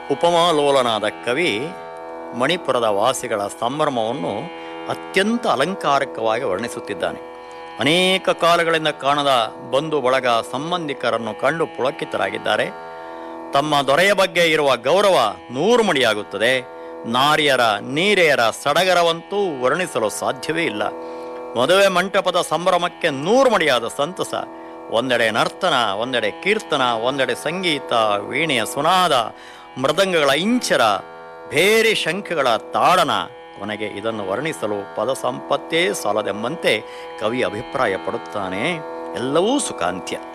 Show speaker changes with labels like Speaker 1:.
Speaker 1: ಉಪಮಾಲೋಲನಾದ ಕವಿ ಮಣಿಪುರದ ವಾಸಿಗಳ ಸಂಭ್ರಮವನ್ನು ಅತ್ಯಂತ ಅಲಂಕಾರಿಕವಾಗಿ ವರ್ಣಿಸುತ್ತಿದ್ದಾನೆ ಅನೇಕ ಕಾಲಗಳಿಂದ ಕಾಣದ ಬಂಧು ಬಳಗ ಸಂಬಂಧಿಕರನ್ನು ಕಂಡು ಪುಳಕಿತರಾಗಿದ್ದಾರೆ ತಮ್ಮ ದೊರೆಯ ಬಗ್ಗೆ ಇರುವ ಗೌರವ ನೂರು ಮಡಿಯಾಗುತ್ತದೆ ನಾರಿಯರ ನೀರೆಯರ ಸಡಗರವಂತೂ ವರ್ಣಿಸಲು ಸಾಧ್ಯವೇ ಇಲ್ಲ ಮದುವೆ ಮಂಟಪದ ಸಂಭ್ರಮಕ್ಕೆ ನೂರು ಮಡಿಯಾದ ಸಂತಸ ಒಂದೆಡೆ ನರ್ತನ ಒಂದೆಡೆ ಕೀರ್ತನ ಒಂದೆಡೆ ಸಂಗೀತ ವೀಣೆಯ ಸುನಾದ ಮೃದಂಗಗಳ ಇಂಚರ ಬೇರೆ ಶಂಖಗಳ ತಾಡನ ಕೊನೆಗೆ ಇದನ್ನು ವರ್ಣಿಸಲು ಪದ ಸಂಪತ್ತೇ ಸಾಲದೆಂಬಂತೆ ಕವಿ ಅಭಿಪ್ರಾಯ ಪಡುತ್ತಾನೆ ಎಲ್ಲವೂ ಸುಖಾಂತ್ಯ